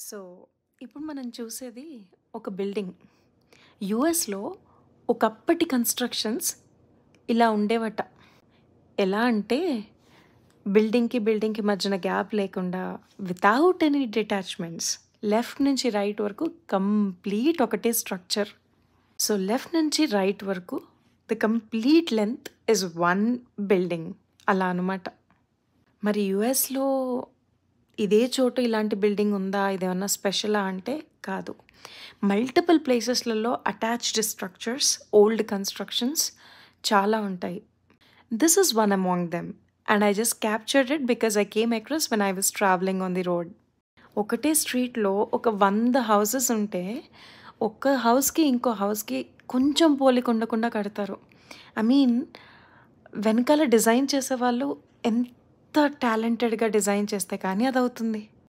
So, ఇప్పుడు మనం చూసేది ఒక బిల్డింగ్. యూఎస్‌లో ఒకప్పటి కన్‌స్ట్రక్షన్స్ ఇలా ఉండేవట. ఎలా అంటే బిల్డింగ్‌కి, బిల్డింగ్‌కి మధ్యన గ్యాప్ లేకుండా వితౌట్ ఎనీ డిటాచ్‌మెంట్స్ లెఫ్ట్ నుంచి రైట్ వరకు కంప్లీట్ ఒకటే స్ట్రక్చర్. సో, లెఫ్ట్ నుంచి రైట్ వరకు the complete length is one building అలా అనమాట. మరి యూఎస్‌లో ఇదే చోట ఇలాంటి బిల్డింగ్ ఉందా? ఇదేమన్నా స్పెషలా అంటే కాదు. మల్టిపుల్ ప్లేసెస్‌లలో అటాచ్డ్ స్ట్రక్చర్స్, ఓల్డ్ కన్‌స్ట్రక్షన్స్ చాలా ఉంటాయి. This is one among them. And I just captured it because I came across when I was travelling on the road. ఒకటే స్ట్రీట్‌లో ఒక 100 హౌసెస్ ఉంటే, ఒక్క హౌస్‌కి ఇంకో హౌస్‌కి కొంచెం పోలిక ఉండకుండా కడతారు. ఐ మీన్ వెనకాల డిజైన్ చేసేవాళ్ళు ఎంత టాలెంటెడ్‌గా డిజైన్ చేస్తే కానీ అదవుతుంది.